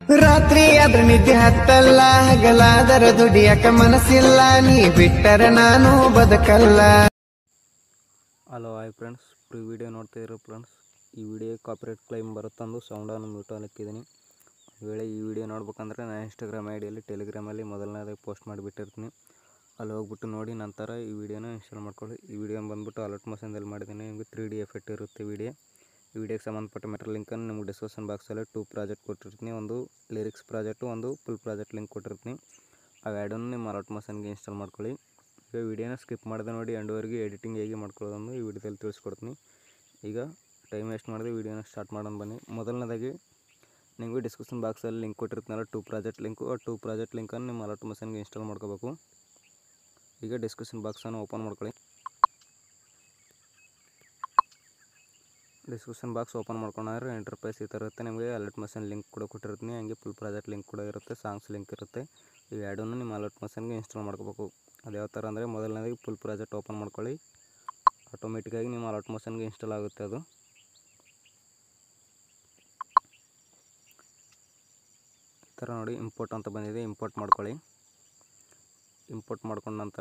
ರಾತ್ರಿ ಆದ್ರ ನಿದ್ದೆ ಹತ್ತಲ್ಲ ಹಗಲಾದರ ದುಡಿಯಕ ಮನಸ್ಸಿಲ್ಲ ನೀ ಬಿಟ್ಟರ ನಾನು ಬದುಕಲ್ಲ ಹಲೋ ಹಾಯ್ ಫ್ರೆಂಡ್ಸ್ ಪ್ರೀ ವಿಡಿಯೋ ನೋಡ್ತಾ ಇರೋ ಫ್ರೆಂಡ್ಸ್ ಈ ವಿಡಿಯೋ ಕಾಪಿರೇಟ್ ಕ್ಲೈಮ್ ಬರುತ್ತಂದು ಸೌಂಡನ್ನು ಮ್ಯೂಟ್ ಹಾಕಿದ್ದೀನಿ ಒಂದು ವೇಳೆ ಈ ವಿಡಿಯೋ ನೋಡ್ಬೇಕಂದ್ರೆ ನಾನು ಇನ್ಸ್ಟಾಗ್ರಾಮ್ ಐ ಡಿಯಲ್ಲಿ ಟೆಲಿಗ್ರಾಮಲ್ಲಿ ಮೊದಲನೇದಾಗಿ ಪೋಸ್ಟ್ ಮಾಡಿಬಿಟ್ಟಿರ್ತೀನಿ ಅಲ್ಲಿ ಹೋಗ್ಬಿಟ್ಟು ನೋಡಿ ನಂತರ ಈ ವಿಡಿಯೋನ ಇನ್ಸ್ಟಾಲ್ ಮಾಡ್ಕೊಳ್ಳಿ ಈ ವಿಡಿಯೋನ ಬಂದುಬಿಟ್ಟು ಅಲರ್ಟ್ ಮೋಷನ್ದಲ್ಲಿ ಮಾಡಿದ್ದೀನಿ ನಿಮಗೆ ತ್ರೀ ಡಿ ಎಫೆಕ್ಟ್ ಇರುತ್ತೆ ವಿಡಿಯೋ ಈ ವಿಡಿಯೋಗೆ ಸಂಬಂಧಪಟ್ಟ ಮೆಟರ್ ಲಿಂಕನ್ನು ನಿಮ್ಗೆ ಡಿಸ್ಕ್ರಿಪ್ಷನ್ ಬಾಕ್ಸಲ್ಲಿ ಟೂ ಪ್ರಾಜೆಕ್ಟ್ ಕೊಟ್ಟಿರ್ತೀನಿ ಒಂದು ಲಿರಿಕ್ಸ್ ಪ್ರಾಜೆಕ್ಟು ಒಂದು ಫುಲ್ ಪ್ರಾಜೆಕ್ಟ್ ಲಿಂಕ್ ಕೊಟ್ಟಿರ್ತೀನಿ ಆ ಎರಡನ್ನು ನಿಮ್ಮ ಅಲರ್ಟ್ ಮೋಷನ್ಗೆ ಇನ್ಸ್ಟಾಲ್ ಮಾಡ್ಕೊಳ್ಳಿ ಈಗ ವಿಡಿಯೋನ ಸ್ಕಿಪ್ ಮಾಡಿದೆ ನೋಡಿ ಎಂಡ್ವರೆಗೆ ಎಡಿಟಿಂಗ್ ಹೇಗೆ ಮಾಡ್ಕೊಳ್ಳೋದನ್ನು ಈ ವಿಡಿಯೋದಲ್ಲಿ ತಿಳಿಸ್ಕೊಡ್ತೀನಿ ಈಗ ಟೈಮ್ ವೇಸ್ಟ್ ಮಾಡಿದೆ ವಿಡಿಯೋನ ಸ್ಟಾರ್ಟ್ ಮಾಡೋಣ ಬನ್ನಿ ಮೊದಲನೇದಾಗಿ ನಿಮಗೆ ಡಿಸ್ಕ್ರಿಪ್ಷನ್ ಬಾಕ್ಸಲ್ಲಿ ಲಿಂಕ್ ಕೊಟ್ಟಿರ್ತೀನಲ್ಲ ಟೂ ಪ್ರಾಜೆಕ್ಟ್ ಲಿಂಕು ಆ ಟೂ ಪ್ರಾಜೆಕ್ಟ್ ಲಿಂಕನ್ನು ನಿಮ್ಮ ಅಲರ್ಟ್ ಮಷನ್ಗೆ ಇನ್ಸ್ಟಾಲ್ ಮಾಡ್ಕೋಬೇಕು ಈಗ ಡಿಸ್ಕ್ರಿಪ್ಷನ್ ಬಾಕ್ಸನ್ನು ಓಪನ್ ಮಾಡ್ಕೊಳ್ಳಿ ಡಿಸ್ಕ್ರಿಪ್ಷನ್ ಬಾಕ್ಸ್ ಓಪನ್ ಮಾಡ್ಕೊಂಡ್ರೆ ಎಂಟರ್ಪ್ರೈಸ್ ಈ ಥರ ಇರುತ್ತೆ ನಿಮಗೆ ಅಲರ್ಟ್ ಮಷನ್ ಲಿಂಕ್ ಕೂಡ ಕೊಟ್ಟಿರ್ತೀನಿ ಹಂಗೆ ಫುಲ್ ಪ್ರಾಜೆಕ್ಟ್ ಲಿಂಕ್ ಕೂಡ ಇರುತ್ತೆ ಸಾಂಗ್ಸ್ ಲಿಂಕ್ ಇರುತ್ತೆ ಇವು ಎರಡನ್ನೂ ನಿಮ್ಮ ಅಲರ್ಟ್ ಮಷನ್ಗೆ ಇನ್ಸ್ಟಾಲ್ ಮಾಡ್ಕೋಬೇಕು ಅದು ಯಾವ ಥರ ಅಂದರೆ ಮೊದಲನೇದಾಗಿ ಫುಲ್ ಪ್ರಾಜೆಕ್ಟ್ ಓಪನ್ ಮಾಡ್ಕೊಳ್ಳಿ ಆಟೋಮೆಟಿಕ್ಕಾಗಿ ನಿಮ್ಮ ಅಲರ್ಟ್ ಮೋಷನ್ಗೆ ಇನ್ಸ್ಟಾಲ್ ಆಗುತ್ತೆ ಅದು ಈ ಥರ ನೋಡಿ ಇಂಪೋರ್ಟ್ ಅಂತ ಬಂದಿದೆ ಇಂಪೋರ್ಟ್ ಮಾಡ್ಕೊಳ್ಳಿ ಇಂಪೋರ್ಟ್ ಮಾಡ್ಕೊಂಡ ನಂತರ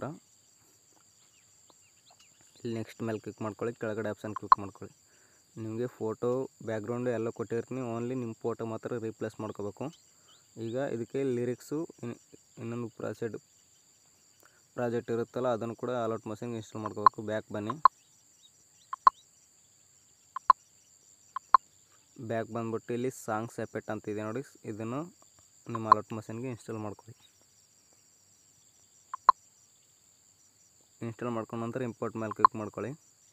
ಇಲ್ಲಿ ನೆಕ್ಸ್ಟ್ ಮೇಲೆ ಕ್ಲಿಕ್ ಮಾಡ್ಕೊಳ್ಳಿ ಕೆಳಗಡೆ ಆಪ್ಷನ್ ಕ್ಲಿಕ್ ಮಾಡ್ಕೊಳ್ಳಿ ನಿಮಗೆ ಫೋಟೋ ಬ್ಯಾಕ್ಗ್ರೌಂಡು ಎಲ್ಲ ಕೊಟ್ಟಿರ್ತೀನಿ ಓನ್ಲಿ ನಿಮ್ಮ ಫೋಟೋ ಮಾತ್ರ ರೀಪ್ಲೇಸ್ ಮಾಡ್ಕೋಬೇಕು ಈಗ ಇದಕ್ಕೆ ಲಿರಿಕ್ಸು ಇನ್ನೊಂದು ಪ್ರಾಜೆಕ್ಟ್ ಪ್ರಾಜೆಕ್ಟ್ ಇರುತ್ತಲ್ಲ ಅದನ್ನು ಕೂಡ ಅಲರ್ಟ್ ಮಷನ್ಗೆ ಇನ್ಸ್ಟಾಲ್ ಮಾಡ್ಕೋಬೇಕು ಬ್ಯಾಕ್ ಬನ್ನಿ ಬ್ಯಾಕ್ ಬಂದ್ಬಿಟ್ಟು ಇಲ್ಲಿ ಸಾಂಗ್ಸ್ ಎಫೆಕ್ಟ್ ಅಂತ ಇದೆ ನೋಡಿ ಇದನ್ನು ನಿಮ್ಮ ಅಲರ್ಟ್ ಮಷನ್ಗೆ ಇನ್ಸ್ಟಾಲ್ ಮಾಡ್ಕೊಳ್ಳಿ ಇನ್ಸ್ಟಾಲ್ ಮಾಡ್ಕೊಂಡ ನಂತರ ಇಂಪೋರ್ಟ್ ಮೇಲೆ ಕ್ಲಿಕ್ ಮಾಡ್ಕೊಳ್ಳಿ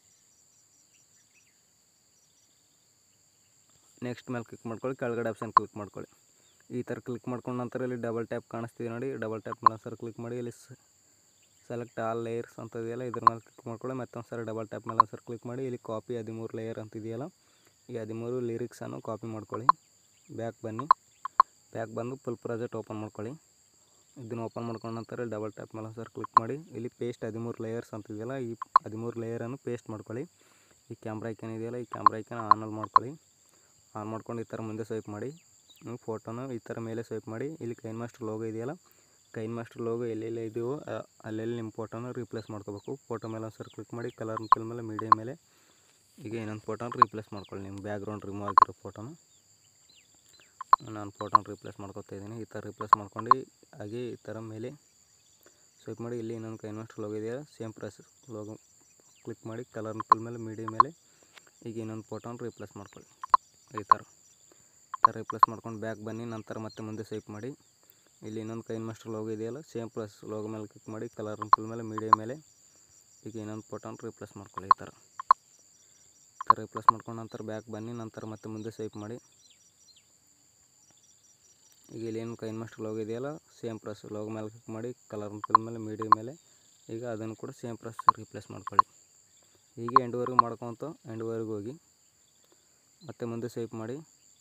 ನೆಕ್ಸ್ಟ್ ಮೇಲೆ ಕ್ಲಿಕ್ ಮಾಡ್ಕೊಳ್ಳಿ ಕೆಳಗಡೆ ಆಪ್ಷನ್ ಕ್ಲಿಕ್ ಮಾಡ್ಕೊಳ್ಳಿ ಈ ಥರ ಕ್ಲಿಕ್ ಮಾಡ್ಕೊಂಡ ನಂತರ ಇಲ್ಲಿ ಡಬಲ್ ಟ್ಯಾಪ್ ಕಾಣಿಸ್ತಿದೆ ನೋಡಿ ಡಬಲ್ ಟ್ಯಾಪ್ ಮೇಲೆ ಸರ್ ಕ್ಲಿಕ್ ಮಾಡಿ ಇಲ್ಲಿ ಸೆಲೆಕ್ಟ್ ಆಲ್ ಲೇಯರ್ಸ್ ಅಂತ ಇದೆಯಲ್ಲ ಇದ್ರ ಮೇಲೆ ಕ್ಲಿಕ್ ಮಾಡ್ಕೊಳ್ಳಿ ಮತ್ತೊಂದು ಸರಿ ಡಬಲ್ ಟ್ಯಾಪ್ ಮೇಲೆ ಸರ್ ಕ್ಲಿಕ್ ಮಾಡಿ ಇಲ್ಲಿ ಕಾಪಿ ಹದಿಮೂರು ಲೇಯರ್ ಅಂತ ಇದೆಯಲ್ಲ ಈ ಹದಿಮೂರು ಲಿರಿಕ್ಸನ್ನು ಕಾಪಿ ಮಾಡ್ಕೊಳ್ಳಿ ಬ್ಯಾಕ್ ಬನ್ನಿ ಬ್ಯಾಕ್ ಬಂದು ಫುಲ್ ಪ್ರಾಜೆಕ್ಟ್ ಓಪನ್ ಮಾಡ್ಕೊಳ್ಳಿ ಇದನ್ನು ಓಪನ್ ಮಾಡ್ಕೊಂಡ ನಂತರ ಡಬಲ್ ಟ್ಯಾಪ್ ಮೇಲೆ ಸರ್ ಕ್ಲಿಕ್ ಮಾಡಿ ಇಲ್ಲಿ ಪೇಸ್ಟ್ ಹದಿಮೂರು ಲೇಯರ್ಸ್ ಅಂತ ಇದೆಯಲ್ಲ ಈ ಹದಿಮೂರು ಲೇಯರನ್ನು ಪೇಸ್ಟ್ ಮಾಡ್ಕೊಳ್ಳಿ ಈ ಕ್ಯಾಮ್ರಾ ಐಕನ್ ಇದೆಯಲ್ಲ ಈ ಕ್ಯಾಮ್ರಾ ಐಕನ್ ಆನಲ್ಲಿ ಮಾಡ್ಕೊಳ್ಳಿ ಆನ್ ಮಾಡ್ಕೊಂಡು ಈ ಥರ ಮುಂದೆ ಸ್ವೈಪ್ ಮಾಡಿ ನೀವು ಫೋಟೋನ ಈ ಥರ ಮೇಲೆ ಸ್ವೈಪ್ ಮಾಡಿ ಇಲ್ಲಿ ಕೈನ್ ಮಾಸ್ಟರ್ ಲೋಗೋ ಇದೆಯಲ್ಲ ಕೈನ್ ಮಾಸ್ಟರ್ ಲೋಗೋ ಎಲ್ಲೆಲ್ಲಿ ಇದೆಯೋ ಆ- ಅಲ್ಲೆಲ್ಲಿ ನಿಮ್ಮ ಫೋಟೋನ ರೀಪ್ಲೇಸ್ ಮಾಡ್ಕೋಬೇಕು ಫೋಟೋ ಮೇಲೆ ಒಂದು ಸರ್ ಕ್ಲಿಕ್ ಮಾಡಿ ಕಲರ್ ಫಿಲ್ ಮೇಲೆ ಮೀಡಿಯಮ್ ಮೇಲೆ ಈಗ ಇನ್ನೊಂದು ಫೋಟೋನ ರೀಪ್ಲೇಸ್ ಮಾಡ್ಕೊಳ್ಳಿ ನಿಮ್ಮ ಬ್ಯಾಕ್ಗ್ರೌಂಡ್ ರಿಮೂವ್ ಆಗಿರೋ ಫೋಟೋನ ನಾನು ಫೋಟೋನ ರೀಪ್ಲೇಸ್ ಮಾಡ್ಕೊತಾ ಇದ್ದೀನಿ ಈ ಥರ ರೀಪ್ಲೇಸ್ ಮಾಡ್ಕೊಂಡು ಹಾಗೆ ಈ ಥರ ಮೇಲೆ ಸ್ವೈಪ್ ಮಾಡಿ ಇಲ್ಲಿ ಇನ್ನೊಂದು ಕೈನ್ ಮಾಸ್ಟರ್ ಲೋಗೋ ಇದೆಯಲ್ಲ ಸೇಮ್ ಪ್ರೊಸೆಸ್ ಲೋಗೋ ಕ್ಲಿಕ್ ಮಾಡಿ ಕಲರ್ ಫಿಲ್ ಮೇಲೆ ಮೀಡಿಯಮ್ ಮೇಲೆ ಈಗ ಇನ್ನೊಂದು ಫೋಟೋನ ರೀಪ್ಲೇಸ್ ಮಾಡ್ಕೊಳ್ಳಿ ಈ ಥರ ಈ ಥರ ರೀಪ್ಲೇಸ್ ಮಾಡ್ಕೊಂಡು ಬ್ಯಾಕ್ ಬನ್ನಿ ನಂತರ ಮತ್ತೆ ಮುಂದೆ ಸ್ವೈಪ್ ಮಾಡಿ ಇಲ್ಲಿ ಇನ್ನೊಂದು ಕೈನ್ ಮಾಸ್ಟರ್ ಲೋಗೋ ಇದೆಯಲ್ಲ ಸೇಮ್ ಪ್ಲಸ್ ಲೋಗೋ ಮೇಲೆ ಕ್ಲಿಕ್ ಮಾಡಿ ಕಲರ್ ಫಿಲ್ ಮೇಲೆ ಮೀಡಿಯಮ್ ಮೇಲೆ ಈಗ ಇನ್ನೊಂದು ಫೋಟೋನ ರೀಪ್ಲೇಸ್ ಮಾಡ್ಕೊಳ್ಳಿ ಈ ಥರ ಈ ಥರ ರೀಪ್ಲೇಸ್ ಮಾಡ್ಕೊಂಡು ನಂತರ ಬ್ಯಾಕ್ ಬನ್ನಿ ನಂತರ ಮತ್ತೆ ಮುಂದೆ ಸ್ವೈಪ್ ಮಾಡಿ ಈಗ ಇಲ್ಲಿ ಏನು ಕೈನ್ ಮಾಸ್ಟರ್ ಲೋಗೋ ಇದೆಯಲ್ಲ ಸೇಮ್ ಪ್ರೆಸ್ ಲೋಗೋ ಮೇಲೆ ಕ್ಲಿಕ್ ಮಾಡಿ ಕಲರ್ ಫಿಲ್ ಮೇಲೆ ಮೀಡಿಯಮ್ ಮೇಲೆ ಈಗ ಅದನ್ನು ಕೂಡ ಸೇಮ್ ಪ್ರೆಸ್ ರೀಪ್ಲೇಸ್ ಮಾಡ್ಕೊಳ್ಳಿ ಹೀಗೆ ಎಂಡ್ವರೆಗೂ ಮಾಡ್ಕೊತ ಎಂಡ್ವರೆಗೂ ಹೋಗಿ ಮತ್ತೆ ಮುಂದೆ ಸ್ವೈಪ್ ಮಾಡಿ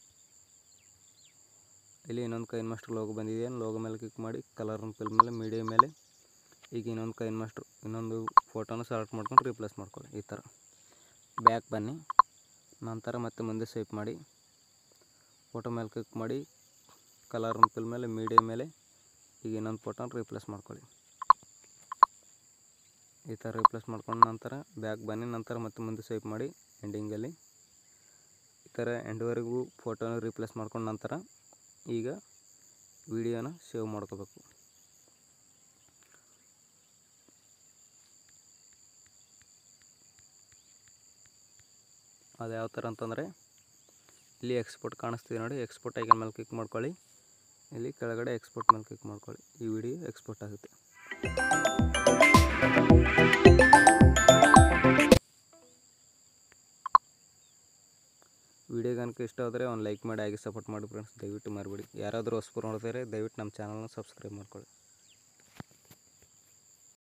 ಇಲ್ಲಿ ಇನ್ನೊಂದು ಕೈನ್ ಮಾಸ್ಟರ್ ಲೋಗೋ ಬಂದಿದೆ ಲೋಗೋ ಮೇಲೆ ಕ್ಲಿಕ್ ಮಾಡಿ ಕಲರ್ ಫಿಲ್ ಮೇಲೆ ಮೀಡಿಯಮ್ ಮೇಲೆ ಈಗ ಇನ್ನೊಂದು ಕೈನ್ ಮಾಸ್ಟರ್ ಇನ್ನೊಂದು ಫೋಟೋನ ಸೆಲೆಕ್ಟ್ ಮಾಡ್ಕೊಂಡು ರೀಪ್ಲೇಸ್ ಮಾಡ್ಕೊಳ್ಳಿ ಈ ಥರ ಬ್ಯಾಕ್ ಬನ್ನಿ ನಂತರ ಮತ್ತೆ ಮುಂದೆ ಸ್ವೈಪ್ ಮಾಡಿ ಫೋಟೋ ಮೇಲೆ ಕ್ಲಿಕ್ ಮಾಡಿ ಕಲರ್ ಫಿಲ್ ಮೇಲೆ ಮೀಡಿಯಮ್ ಮೇಲೆ ಈಗ ಇನ್ನೊಂದು ಫೋಟೋನ ರೀಪ್ಲೇಸ್ ಮಾಡ್ಕೊಳ್ಳಿ ಈ ಥರ ರೀಪ್ಲೇಸ್ ಮಾಡ್ಕೊಂಡ ನಂತರ ಬ್ಯಾಕ್ ಬನ್ನಿ ನಂತರ ಮತ್ತೆ ಮುಂದೆ ಸ್ವೈಪ್ ಮಾಡಿ ಎಂಡಿಂಗಲ್ಲಿ ಈ ಥರ ಎಂಡ್ವರೆಗೂ ಫೋಟೋನ ರೀಪ್ಲೇಸ್ ಮಾಡ್ಕೊಂಡ ನಂತರ ಈಗ ವಿಡಿಯೋನ ಸೇವ್ ಮಾಡ್ಕೋಬೇಕು ಅದು ಯಾವ ಥರ ಅಂತಂದರೆ ಇಲ್ಲಿ ಎಕ್ಸ್ಪೋರ್ಟ್ ಕಾಣಿಸ್ತಿದೆ ನೋಡಿ ಎಕ್ಸ್ಪೋರ್ಟ್ ಐಕನ್ ಮೇಲೆ ಕ್ಲಿಕ್ ಮಾಡ್ಕೊಳ್ಳಿ ಇಲ್ಲಿ ಕೆಳಗಡೆ ಎಕ್ಸ್ಪೋರ್ಟ್ ಮೇಲೆ ಕ್ಲಿಕ್ ಮಾಡ್ಕೊಳ್ಳಿ ಈ ವಿಡಿಯೋ ಎಕ್ಸ್ಪೋರ್ಟ್ ಆಗುತ್ತೆ ವಿಡಿಯೋ ಕనుక ಇಷ್ಟ ಆದರೆ ಒಂದು ಲೈಕ್ ಮಾಡಿ ಹಾಗೆ ಸಪೋರ್ಟ್ ಮಾಡಿ ಫ್ರೆಂಡ್ಸ್ ದಯವಿಟ್ಟು ಮರಿಬೇಡಿ ಯಾರಾದರೂ ಹೊಸಬರು ನೋಡ್ತಾರೆ ದಯವಿಟ್ಟು ನಮ್ಮ ಚಾನಲ್ನ ಸಬ್ಸ್ಕ್ರೈಬ್ ಮಾಡ್ಕೊಳ್ಳಿ